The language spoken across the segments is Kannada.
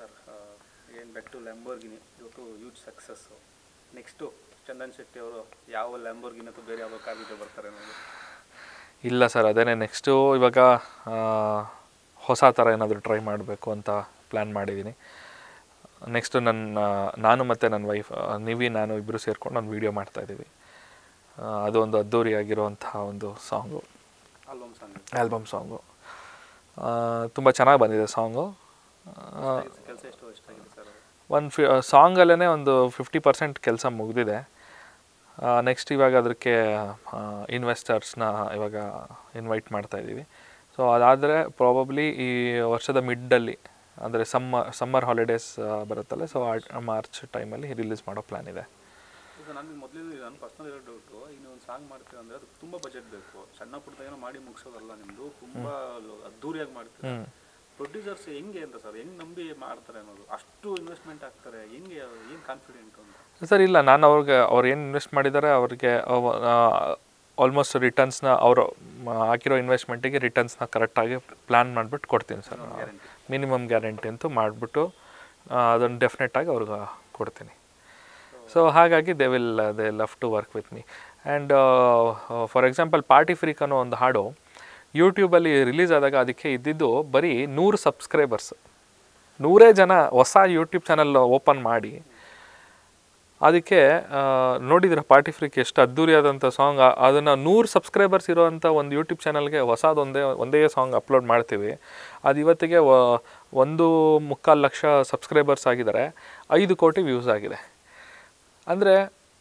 ಸರ್ ಏನು ಬೆಕ್ ಟು ಲ್ಯಾಂಬೋರ್ಗಿನಿ ಇವತ್ತು huge success next Chandan Shetty ಅವರು ಯಾವ ಲ್ಯಾಂಬೋರ್ಗಿನಿ ಅಥವಾ ಬೇರೆ ಯಾವುದೋ ಕಾರ್ ಜೊತೆ ಬರ್ತಾರೆ ಅನ್ನೋದು ಇಲ್ಲ ಸರ್ ಅದೇನೇ ನೆಕ್ಸ್ಟು ಇವಾಗ ಆ, ಹೊಸ ಥರ ಏನಾದರೂ ಟ್ರೈ ಮಾಡಬೇಕು ಅಂತ ಪ್ಲ್ಯಾನ್ ಮಾಡಿದ್ದೀನಿ ನೆಕ್ಸ್ಟು ನನ್ನ ನಾನು ಮತ್ತು ನನ್ನ ವೈಫ್ ನೀವಿ ನಾನು ಇಬ್ಬರು ಸೇರ್ಕೊಂಡು ಒಂದು ವೀಡಿಯೋ ಮಾಡ್ತಾಯಿದ್ದೀವಿ ಅದು ಒಂದು ಅದ್ದೂರಿಯಾಗಿರುವಂತಹ ಒಂದು song album song album song ತುಂಬ ಚೆನ್ನಾಗಿ ಬಂದಿದೆ ಸಾಂಗು ಕೆಲಸ ಎಷ್ಟು ಎಷ್ಟಾಗಿದೆ ಸರ್ ಅದು ಒಂದು ಫಿ ಸಾಂಗಲ್ಲೇ ಒಂದು ಫಿಫ್ಟಿ ಪರ್ಸೆಂಟ್ ಕೆಲಸ ಮುಗಿದಿದೆ ನೆಕ್ಸ್ಟ್ ಇವಾಗ ಅದಕ್ಕೆ ಇನ್ವೆಸ್ಟರ್ಸ್ನ ಇವಾಗ ಇನ್ವೈಟ್ ಮಾಡ್ತಾ ಇದ್ದೀವಿ ಸೊ ಅದಾದರೆ ಪ್ರಾಬಬ್ಲಿ ಈ ವರ್ಷದ ಮಿಡ್ಡಲ್ಲಿ ಅಂದರೆ ಸಮ್ಮರ್ ಸಮ್ಮರ್ ಹಾಲಿಡೇಸ್ ಬರುತ್ತಲ್ಲ ಸೊ ಮಾರ್ಚ್ ಟೈಮಲ್ಲಿ ರಿಲೀಸ್ ಮಾಡೋ ಪ್ಲ್ಯಾನ್ ಇದೆ ಈಗ ನನಗೆ ಮೊದಲಿಂದ ನಾನು ಪರ್ಸ್ನಲ್ ಇರೋ ಡೌಟು ಈಗ ನೀವು ಒಂದು ಸಾಂಗ್ ಮಾಡ್ತೀರ ಅಂದರೆ ಅದಕ್ಕೆ ತುಂಬ ಬಜೆಟ್ ಬೇಕು ಸಣ್ಣ ಪುಟ್ಟದೇನೋ ಮಾಡಿ ಮುಗಿಸೋದಲ್ಲ ನಿಮ್ಮದು ತುಂಬ ಅದ್ದೂರಿಯಾಗಿ ಮಾಡ್ತೀರ ಹ್ಮ್. ಪ್ರೊಡ್ಯೂಸರ್ಸ್ ಹೆಂಗೆ ಅಂತ ಸರ್ ಹೆಂಗೆ ನಂಬಿ ಮಾಡ್ತಾರೆ ಅನ್ನೋದು ಅಷ್ಟು ಇನ್ವೆಸ್ಟ್ಮೆಂಟ್ ಆಗ್ತಾರೆ ಹೆಂಗೆ ಏನು ಕಾನ್ಫಿಡೆಂಟ್ ಅಂತ ಸರ್ ಇಲ್ಲ ನಾನು ಅವ್ರಿಗೆ ಅವ್ರು ಏನು ಇನ್ವೆಸ್ಟ್ ಮಾಡಿದ್ದಾರೆ ಅವ್ರಿಗೆ ಆಲ್ಮೋಸ್ಟ್ ರಿಟರ್ನ್ಸ್ನ ಅವರು ಹಾಕಿರೋ ಇನ್ವೆಸ್ಟ್ಮೆಂಟಿಗೆ ರಿಟರ್ನ್ಸ್ನ ಕರೆಕ್ಟಾಗಿ ಪ್ಲ್ಯಾನ್ ಮಾಡಿಬಿಟ್ಟು ಕೊಡ್ತೀನಿ ಸರ್ ಮಿನಿಮಮ್ ಗ್ಯಾರಂಟಿ ಅಂತೂ ಮಾಡಿಬಿಟ್ಟು ಅದನ್ನು ಡೆಫಿನೆಟಾಗಿ ಅವ್ರಿಗೆ ಕೊಡ್ತೀನಿ ಸೊ ಹಾಗಾಗಿ they will they love to work with me and for example party freak ಅನ್ನೋ ಒಂದು ಹಾಡು ಯೂಟ್ಯೂಬಲ್ಲಿ ರಿಲೀಸ್ ಆದಾಗ ಅದಕ್ಕೆ ಇದ್ದಿದ್ದು ಬರೀ ನೂರು ಸಬ್ಸ್ಕ್ರೈಬರ್ಸ್ ನೂರೇ ಜನ ಹೊಸ ಯೂಟ್ಯೂಬ್ ಚಾನಲ್ ಓಪನ್ ಮಾಡಿ ಅದಕ್ಕೆ ಆ, ನೋಡಿದ್ರೆ ಪಾರ್ಟಿ ಫ್ರೀಕ್ ಎಷ್ಟು ಅದ್ದೂರಿಯಾದಂಥ ಸಾಂಗ್ ಅದನ್ನು ನೂರು ಸಬ್ಸ್ಕ್ರೈಬರ್ಸ್ ಇರೋವಂಥ ಒಂದು ಯೂಟ್ಯೂಬ್ ಚಾನಲ್ಗೆ ಹೊಸದೊಂದೇ ಒಂದೇ ಸಾಂಗ್ ಅಪ್ಲೋಡ್ ಮಾಡ್ತೀವಿ ಅದು ಇವತ್ತಿಗೆ ವ- ಒಂದು ಮುಕ್ಕಾಲು ಲಕ್ಷ ಸಬ್ಸ್ಕ್ರೈಬರ್ಸ್ ಆಗಿದ್ದಾರೆ ಐದು ಕೋಟಿ ವ್ಯೂಸ್ ಆಗಿದೆ ಅಂದರೆ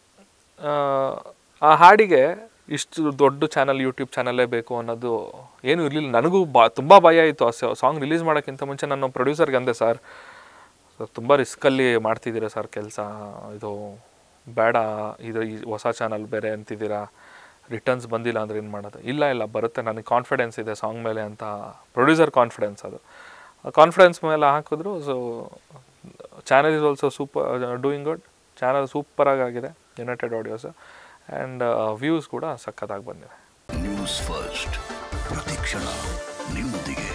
ಆ ಹಾಡಿಗೆ ಇಷ್ಟು ದೊಡ್ಡ ಚಾನಲ್ ಯೂಟ್ಯೂಬ್ ಚಾನಲ್ಲೇ ಬೇಕು ಅನ್ನೋದು ಏನೂ ಇರಲಿಲ್ಲ ನನಗೂ ಬಾ ತುಂಬ ಭಯ ಇತ್ತು ಆ ಸಾಂಗ್ ರಿಲೀಸ್ ಮಾಡೋಕ್ಕಿಂತ ಮುಂಚೆ ನಾನು ಪ್ರೊಡ್ಯೂಸರ್ಗೆ ಅಂದೆ ಸರ್ ಸರ್ ತುಂಬ ರಿಸ್ಕಲ್ಲಿ ಮಾಡ್ತಿದ್ದೀರಾ ಸರ್ ಕೆಲಸ ಇದು ಬೇಡ ಇದು ಈ ಹೊಸ ಚಾನಲ್ ಬೇರೆ ಅಂತಿದ್ದೀರಾ ರಿಟರ್ನ್ಸ್ ಬಂದಿಲ್ಲ ಅಂದರೆ ಏನು ಮಾಡೋದು ಇಲ್ಲ ಇಲ್ಲ ಬರುತ್ತೆ ನನಗೆ ಕಾನ್ಫಿಡೆನ್ಸ್ ಇದೆ ಸಾಂಗ್ ಮೇಲೆ ಅಂತ ಪ್ರೊಡ್ಯೂಸರ್ ಕಾನ್ಫಿಡೆನ್ಸ್ ಅದು ಕಾನ್ಫಿಡೆನ್ಸ್ ಮೇಲೆ ಹಾಕಿದ್ರು so channel is also super doing good channel ಸೂಪರಾಗಿ ಆಗಿದೆ ಯುನೈಟೆಡ್ ಆಡಿಯೋಸ್ ಆ್ಯಂಡ್ ವ್ಯೂಸ್ ಕೂಡ ಸಖತ್ತಾಗಿ ಬಂದಿದೆ ನ್ಯೂಸ್ ಫಸ್ಟ್ ಪ್ರತಿಕ್ಷಣ ನಿಮ್ಮೊಂದಿಗೆ